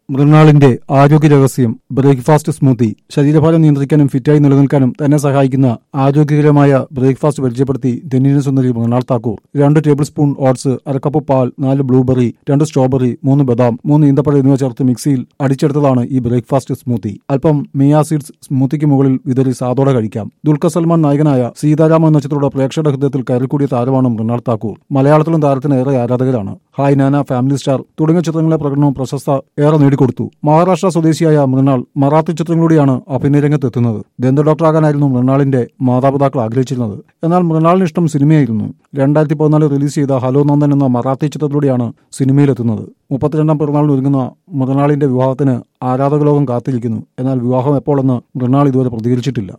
മൃണാളിന്റെ ആരോഗ്യ രഹസ്യം breakfast smoothie ശരീരഭാരം നിയന്ത്രിക്കാനും ഫിറ്റായി നിലനിൽക്കാനും തന്നെ സഹായിക്കുന്ന ആരോഗ്യകരമായ ബ്രേക്ക്ഫാസ്റ്റ് പരിചയപ്പെടുത്തി ധന്യന സുന്ദരി മൃണാൾ താക്കൂർ രണ്ട് ടേബിൾ സ്പൂൺ ഓട്സ് അരക്കപ്പ് പാൽ നാല് ബ്ലൂബെറി രണ്ട് സ്ട്രോബെറി മൂന്ന് ബദാം മൂന്ന് ഈന്തപ്പഴം എന്നിവ ചേർത്ത് മിക്സിയിൽ അടിച്ചെടുത്തതാണ് ഈ ബ്രേക്ക്ഫാസ്റ്റ് സ്മൂത്തി അല്പം മിയാ സീഡ്സ് സ്മൂത്തിക്ക് മുകളിൽ വിതറി സാദോടെ കഴിക്കാം ദുൽഖർ സൽമാൻ നായകനായ സീതാരാമ എന്ന ചിത്രത്തോടെ പ്രേക്ഷകരുടെ ഹൃദയത്തിൽ കയറിക്കൂടിയ താരമാണ് മൃണാൾ താക്കൂർ മലയാളത്തിലും താരത്തിന് ഏറെ ആരാധകരാണ് ഹായ് നാന ഫാമിലി സ്റ്റാർ തുടങ്ങിയ ചിത്രങ്ങളെ പ്രകടനവും പ്രശസ്ത ഏറെ നേടിക്കൊടുത്തു മഹാരാഷ്ട്ര സ്വദേശിയായ മൃണാൾ മറാത്തി ചിത്രങ്ങളിലൂടെയാണ് അഭിനയ രംഗത്തെത്തുന്നത് ദന്ത ഡോക്ടറാകാനായിരുന്നു മൃണാളിന്റെ മാതാപിതാക്കൾ ആഗ്രഹിച്ചിരുന്നത് എന്നാൽ മൃണാളിന് ഇഷ്ടം സിനിമയായിരുന്നു രണ്ടായിരത്തി പതിനാല് റിലീസ് ചെയ്ത ഹലോ നന്ദൻ എന്ന മറാത്തി ചിത്രത്തിലൂടെയാണ് സിനിമയിലെത്തുന്നത് മുപ്പത്തിരണ്ടാം പിറന്നാളിന് ഒരുങ്ങുന്ന മൃണാളിന്റെ വിവാഹത്തിന് ആരാധക ലോകം കാത്തിരിക്കുന്നു എന്നാൽ വിവാഹം എപ്പോഴെന്ന് മൃണാൾ ഇതുവരെ പ്രതികരിച്ചിട്ടില്ല